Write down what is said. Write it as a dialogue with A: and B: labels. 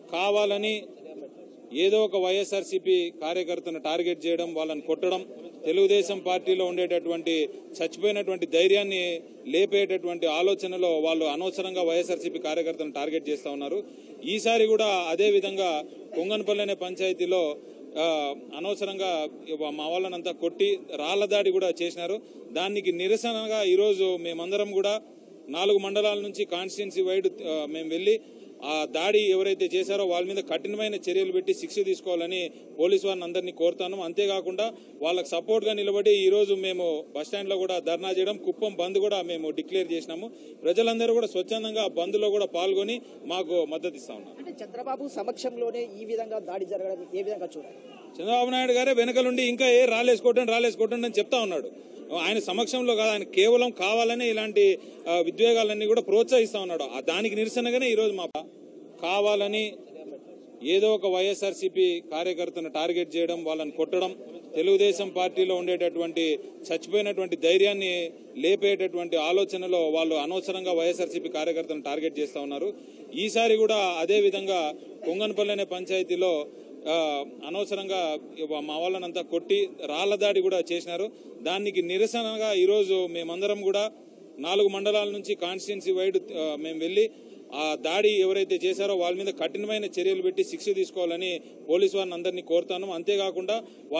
A: కావాలని ఏదో ఒక వైఎస్ఆర్సీపీ కార్యకర్తను టార్గెట్ చేయడం వాళ్ళని కొట్టడం తెలుగుదేశం పార్టీలో ఉండేటటువంటి చచ్చిపోయినటువంటి ధైర్యాన్ని లేపేటటువంటి ఆలోచనలో వాళ్ళు అనవసరంగా వైఎస్ఆర్సీపీ కార్యకర్తను టార్గెట్ చేస్తా ఉన్నారు ఈసారి కూడా అదే విధంగా కొంగనపల్లి అనే పంచాయతీలో ఆ, అనవసరంగా ఇవ- మా వాళ్ళనంతా కొట్టి రాళ్ల దాడి కూడా చేసినారు దానికి నిరసనగా ఈరోజు మేమందరం కూడా నాలుగు మండలాల నుంచి కాన్స్టిట్యున్సీ వైడ్ ఆ, మేము వెళ్లి ఆ దాడి ఎవరైతే చేశారో వాళ్ళ మీద కఠినమైన చర్యలు పెట్టి శిక్ష తీసుకోవాలని పోలీసు వారిని అందరినీ కోరుతాను అంతేకాకుండా వాళ్ళకి సపోర్ట్ గా నిలబడి ఈ రోజు మేము బస్టాండ్ లో కూడా ధర్నా చేయడం కుప్పం బంద్ కూడా మేము డిక్లేర్ చేసినాము ప్రజలందరూ కూడా స్వచ్ఛందంగా ఆ బంద్ లో కూడా పాల్గొని మాకు మద్దతు ఇస్తా ఉన్నారు
B: అంటే చంద్రబాబు సమక్షంలోనే ఈ విధంగా దాడి జరగడం ఏ విధంగా చూడాలి
A: చంద్రబాబు నాయుడు గారే వెనకలుండి ఇంకా ఏ రాలేసుకోవటం రాలేసుకోవటం అని చెప్తా ఉన్నాడు ఆయన సమక్షంలో కాదు ఆయన కేవలం కావాలనే ఇలాంటి ఆ, విద్వేగాలన్నీ కూడా ప్రోత్సహిస్తా ఉన్నాడు ఆ దానికి నిరసనగానే ఈరోజు మా కావాలని ఏదో ఒక వైఎస్ఆర్సీపీ కార్యకర్తను టార్గెట్ చేయడం వాళ్ళని కొట్టడం తెలుగుదేశం పార్టీలో ఉండేటటువంటి చచ్చిపోయినటువంటి ధైర్యాన్ని లేపేటటువంటి ఆలోచనలో వాళ్ళు అనవసరంగా వైఎస్ఆర్సీపీ కార్యకర్తను టార్గెట్ చేస్తా ఉన్నారు ఈసారి కూడా అదే విధంగా కొంగనపల్లి అనే పంచాయతీలో ఆ, అనవసరంగా ఇవ- మా వాళ్ళనంతా కొట్టి రాళ్ల దాడి కూడా చేసినారు దానికి నిరసనగా ఈరోజు మేమందరం కూడా నాలుగు మండలాల నుంచి కాన్స్టిట్యున్సీ వైడ్ ఆ, మేము వెళ్లి ఆ దాడి ఎవరైతే చేశారో వాళ్ళ మీద కఠినమైన చర్యలు పెట్టి శిక్ష తీసుకోవాలని పోలీసు వారిని అందరినీ కోరుతాను అంతేకాకుండా